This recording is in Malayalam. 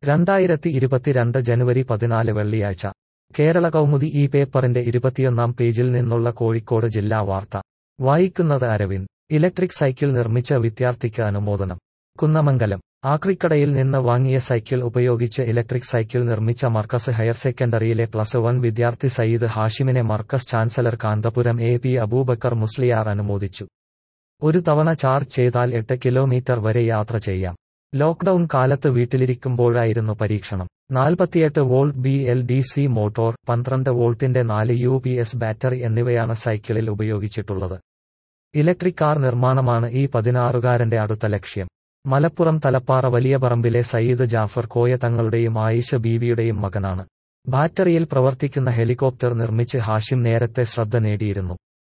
രണ്ടായിരത്തി ഇരുപത്തിരണ്ട് ജനുവരി പതിനാല് വെള്ളിയാഴ്ച കേരള കൗമുദി ഈ പേപ്പറിന്റെ ഇരുപത്തിയൊന്നാം പേജിൽ നിന്നുള്ള കോഴിക്കോട് ജില്ലാ വാർത്ത വായിക്കുന്നത് അരവിന്ദ് ഇലക്ട്രിക് സൈക്കിൾ നിർമ്മിച്ച വിദ്യാർത്ഥിക്ക് അനുമോദനം കുന്നമംഗലം ആക്രിക്കടയിൽ നിന്ന് വാങ്ങിയ സൈക്കിൾ ഉപയോഗിച്ച് ഇലക്ട്രിക് സൈക്കിൾ നിർമ്മിച്ച മർക്കസ് ഹയർ സെക്കൻഡറിയിലെ പ്ലസ് വൺ വിദ്യാർത്ഥി സയ്യിദ് ഹാഷിമിനെ Markaz chancellor Kanthapuram A P Abubakar Musliyar അനുമോദിച്ചു ഒരു തവണ ചാർജ് ചെയ്താൽ എട്ട് കിലോമീറ്റർ വരെ യാത്ര ചെയ്യാം ലോക്ക്ഡൌൺ കാലത്ത് വീട്ടിലിരിക്കുമ്പോഴായിരുന്നു പരീക്ഷണം നാൽപ്പത്തിയെട്ട് volt B L D C motor പന്ത്രണ്ട് വോൾട്ടിന്റെ നാല് യു പി എസ് ബാറ്ററി എന്നിവയാണ് സൈക്കിളിൽ ഉപയോഗിച്ചിട്ടുള്ളത് ഇലക്ട്രിക് കാർ നിർമ്മാണമാണ് ഈ പതിനാറുകാരന്റെ അടുത്ത ലക്ഷ്യം മലപ്പുറം തലപ്പാറ വലിയ പറമ്പിലെ സയ്യിദ് ജാഫർ കോയ തങ്ങളുടെയും ആയിഷ ബീവിയുടെയും മകനാണ് ബാറ്ററിയിൽ പ്രവർത്തിക്കുന്ന ഹെലികോപ്റ്റർ നിർമ്മിച്ച് ഹാഷിം നേരത്തെ ശ്രദ്ധ നേടിയിരുന്നു